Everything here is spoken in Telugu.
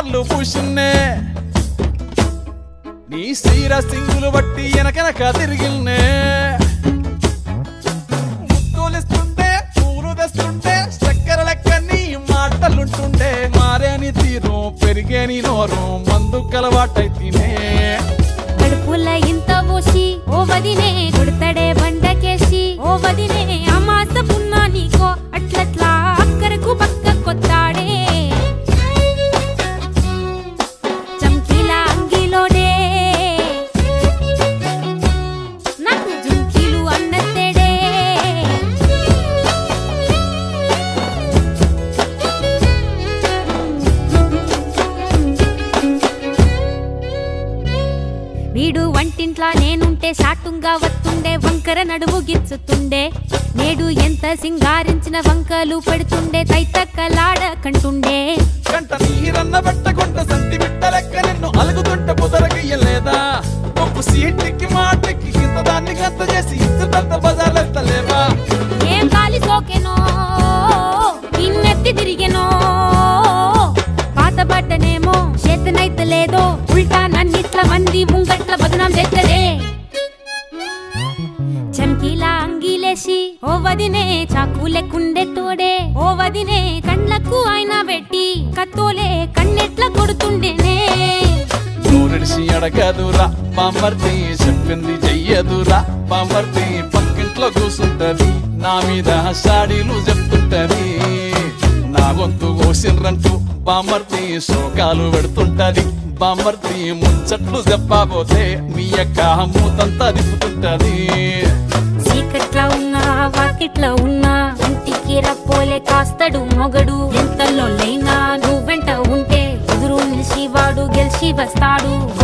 సార్లు పూసిన్నే నీ సీర సింగులు బట్టి వెనకనక తిరిగిల్నే ముత్తులిస్తుంటే పూలు తెస్తుంటే చక్కెర లెక్క నీ మాటలుంటుండే మారేని తీరు పెరిగేని నోరు మందు కలవాటైతేనే కడుపుల ఇంత పోసి ఓ వదినే కొడతడే బండకేసి ఓ వదినే అమాస పున్నా నీకో అట్లట్లా అక్కరకు పక్క కొత్తాడే చమ్కీల అంగిలోడే నాకు జుంకీలు అన్నత్తేడే వీడు వంటింట్లా నేనుంటే సాటుంగా వస్తుండే వంకర నడుము గిచ్చుతుండే నేడు ఎంత సింగారించిన వంకలు పెడుతుండే తైతక్కలాడ కంటుండే కంట నీరన్న పెట్టకుంట సంటి బిడ్డ లెక్క నిన్ను అలుగుతుంటే పుదరగయ్యలేదా ఒప్పు సీటికి మాటకి ఇంత దాన్ని గంత చేసి ఇచ్చుతంత బజార్లెత్తలేవా ఏం గాలి సోకెనో ఇన్నెత్తి తిరిగెనో పాతబడ్డనేమో చేతనైతే లేదో ఉల్టా నన్నిట్ల మంది ముంగట్ల బదనాం చేస్తదే చమ్కీలా అంగిలేసి ఓ వదినే చాకు లెక్కుండే తోడే ఓ వదినే కండ్లకు ఆయన పెట్టి కత్తోలే కన్నెట్ల కొడుతుండేనే నూరిడిసి అడగదురా పామర్తి చెప్పింది చెయ్యదురా పామర్తి పక్కింట్లో కూసుంటది నా మీద సాడీలు చెప్తుంటది నా గొంతు కోసిండ్రంటూ బామర్తి శోకాలు పెడుతుంటది బామర్తి ముచ్చట్లు చెప్పబోతే మీ యొక్క మూతంతా తిప్పుతుంటది చీకట్లా ఉన్నా వాకిట్లా ఉన్నా ఇంటికి రప్పోలే కాస్తడు మొగడు ఎంతలో లైనా నువ్వెంట ఉంటే ఎదురు నిలిచి వాడు గెలిచి వస్తాడు